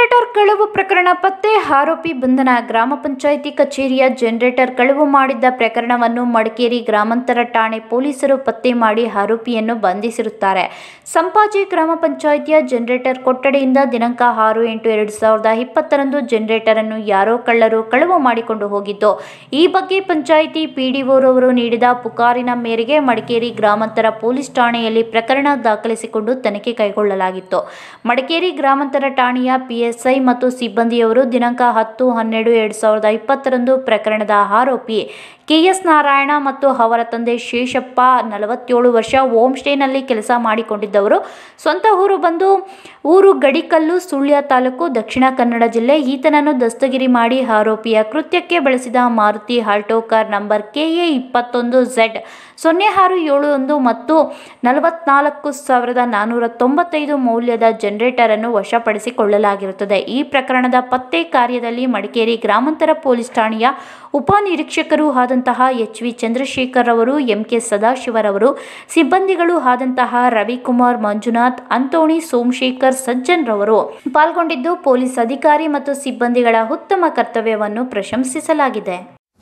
generator ಕಳವು ಪ್ರಕರಣ ಪತ್ತೆ ಆರೋಪಿ ಬಂಧನ ಗ್ರಾಮ ಪಂಚಾಯಿತಿ ಕಚೇರಿಯ ಜನರೇಟರ್ ಕಳವು ಮಾಡಿದ್ದ ಪ್ರಕರಣವನ್ನು ಮಡಿಕೇರಿ ಗ್ರಾಮಾಂತರ ಠಾಣೆ ಪೊಲೀಸರು ಪತ್ತೆ ಮಾಡಿ ಆರೋಪಿಯನ್ನು ಬಂಧಿಸಿರುತ್ತಾರೆ ಸಂಪಾಜಿ ಗ್ರಾಮ ಪಂಚಾಯಿತಿಯ ಜನರೇಟರ್ ಕೊಠಡಿಯಿಂದ ದಿನಾಂಕ ಆರು ಎಂಟು ಎರಡು ಸಾವಿರದ ಇಪ್ಪತ್ತರಂದು ಜನರೇಟರ್ ಅನ್ನು ಯಾರೋ ಕಳ್ಳರು ಕಳವು ಮಾಡಿಕೊಂಡು ಹೋಗಿದ್ದು ಈ ಬಗ್ಗೆ ಪಂಚಾಯಿತಿ ಪಿಡಿಒರವರು ನೀಡಿದ ಪುಕಾರಿನ ಮೇರೆಗೆ ಮಡಿಕೇರಿ ಗ್ರಾಮಾಂತರ ಪೊಲೀಸ್ ಠಾಣೆಯಲ್ಲಿ ಪ್ರಕರಣ ದಾಖಲಿಸಿಕೊಂಡು ತನಿಖೆ ಕೈಗೊಳ್ಳಲಾಗಿತ್ತು ಮಡಿಕೇರಿ ಗ್ರಾಮಾಂತರ ಠಾಣೆಯ ಪಿಎಸ್ಐ ಮತ್ತು ಸಿಬ್ಬಂದಿಯವರು ದಿನಾಂಕ ಹತ್ತು ಹನ್ನೆರಡು ಎರಡು ಸಾವಿರದ ಇಪ್ಪತ್ತರಂದು ಪ್ರಕರಣದ ಆರೋಪಿ ಕೆಎಸ್ ನಾರಾಯಣ ಮತ್ತು ಅವರ ತಂದೆ ಶೇಷಪ್ಪ ನಲವತ್ತೇಳು ವರ್ಷ ಹೋಮ್ ಸ್ಟೇನಲ್ಲಿ ಕೆಲಸ ಮಾಡಿಕೊಂಡಿದ್ದವರು ಸ್ವಂತ ಊರು ಬಂದು ಊರು ಗಡಿಕಲ್ಲು ಸುಳ್ಯ ತಾಲೂಕು ದಕ್ಷಿಣ ಕನ್ನಡ ಜಿಲ್ಲೆ ಈತನನ್ನು ದಸ್ತಗಿರಿ ಮಾಡಿ ಆರೋಪಿಯ ಕೃತ್ಯಕ್ಕೆ ಬಳಸಿದ Maruti Alto car number KA ಇಪ್ಪತ್ತೊಂದು ಝೆಡ್ ಸೊನ್ನೆ ಆರು ಏಳು ಒಂದು ಮತ್ತು ನಲವತ್ನಾಲ್ಕು ಸಾವಿರದ ನಾನ್ನೂರ ತೊಂಬತ್ತೈದು ಮೌಲ್ಯದ ಜನರೇಟರ್ ಅನ್ನು ವಶಪಡಿಸಿಕೊಳ್ಳಲಾಗಿರುತ್ತದೆ ಈ ಪ್ರಕರಣದ ಪತ್ತೆ ಕಾರ್ಯದಲ್ಲಿ ಮಡಿಕೇರಿ ಗ್ರಾಮಾಂತರ ಪೊಲೀಸ್ ಠಾಣೆಯ ಉಪನಿರೀಕ್ಷಕರು ಆದಂತಹ ಎಚ್ ವಿ ಚಂದ್ರಶೇಖರ್ ಅವರು ಎಂ ಕೆ ಸದಾಶಿವರವರು ಸಿಬ್ಬಂದಿಗಳು ಆದಂತಹ ರವಿಕುಮಾರ್ ಮಂಜುನಾಥ್ ಅಂತೋಣಿ ಸೋಮಶೇಖರ್ ಸಜ್ಜನ್ ರವರು ಪಾಲ್ಗೊಂಡಿದ್ದು ಪೊಲೀಸ್ ಅಧಿಕಾರಿ ಮತ್ತು ಸಿಬ್ಬಂದಿಗಳ ಉತ್ತಮ ಕರ್ತವ್ಯವನ್ನು ಪ್ರಶಂಸಿಸಲಾಗಿದೆ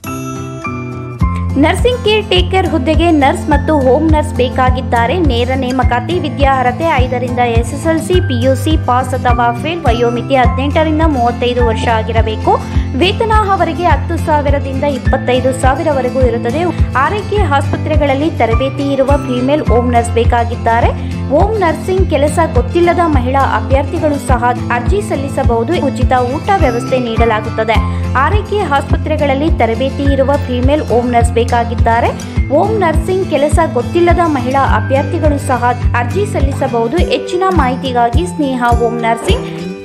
ನರ್ಸಿಂಗ್ ಕೇರ್ ಟೇಕರ್ ಹುದ್ದೆಗೆ ನರ್ಸ್ ಮತ್ತು ಹೋಮ್ ನರ್ಸ್ ಬೇಕಾಗಿದ್ದಾರೆ ನೇರ ನೇಮಕಾತಿ ವಿದ್ಯಾರ್ಹತೆ ಐದರಿಂದ ಎಸ್ಎಸ್ಎಲ್ಸಿ ಪಿಯುಸಿ ಪಾಸ್ ಅಥವಾ ಫೇಲ್ ವಯೋಮಿತಿ ಹದಿನೆಂಟರಿಂದ ಮೂವತ್ತೈದು ವರ್ಷ ಆಗಿರಬೇಕು ವೇತನ ಅವರಿಗೆ ಹತ್ತು ಸಾವಿರದಿಂದ ಇಪ್ಪತ್ತೈದು ಸಾವಿರವರೆಗೂ ಇರುತ್ತದೆ ಆರೈಕೆ ಆಸ್ಪತ್ರೆಗಳಲ್ಲಿ ತರಬೇತಿ ಇರುವ ಫಿಮೇಲ್ ಹೋಮ್ ನರ್ಸ್ ಬೇಕಾಗಿದ್ದಾರೆ ಹೋಮ್ ನರ್ಸಿಂಗ್ ಕೆಲಸ ಗೊತ್ತಿಲ್ಲದ ಮಹಿಳಾ ಅಭ್ಯರ್ಥಿಗಳು ಸಹ ಅರ್ಜಿ ಸಲ್ಲಿಸಬಹುದು ಉಚಿತ ಊಟ ವ್ಯವಸ್ಥೆ ನೀಡಲಾಗುತ್ತದೆ ಆರೈಕೆ ಆಸ್ಪತ್ರೆಗಳಲ್ಲಿ ತರಬೇತಿ ಇರುವ ಫಿಮೇಲ್ ಹೋಮ್ ನರ್ಸ್ ಬೇಕಾಗಿದ್ದಾರೆ ಹೋಮ್ ನರ್ಸಿಂಗ್ ಕೆಲಸ ಗೊತ್ತಿಲ್ಲದ ಮಹಿಳಾ ಅಭ್ಯರ್ಥಿಗಳು ಸಹ ಅರ್ಜಿ ಸಲ್ಲಿಸಬಹುದು ಹೆಚ್ಚಿನ ಮಾಹಿತಿಗಾಗಿ ಸ್ನೇಹ ಹೋಮ್ ನರ್ಸಿಂಗ್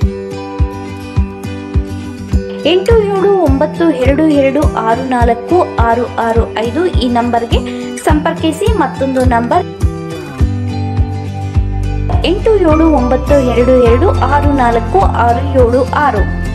ಎಂಟು ಏಳು ಒಂಬತ್ತು ಎರಡು ಎರಡು ಆರು ನಾಲ್ಕು ಆರು ಆರು ಐದು ಈ ನಂಬರ್ಗೆ ಸಂಪರ್ಕಿಸಿ ಮತ್ತೊಂದು ನಂಬರ್ ಎಂಟು ಏಳು ಒಂಬತ್ತು ಎರಡು ಎರಡು ಆರು ನಾಲ್ಕು ಆರು ಏಳು ಆರು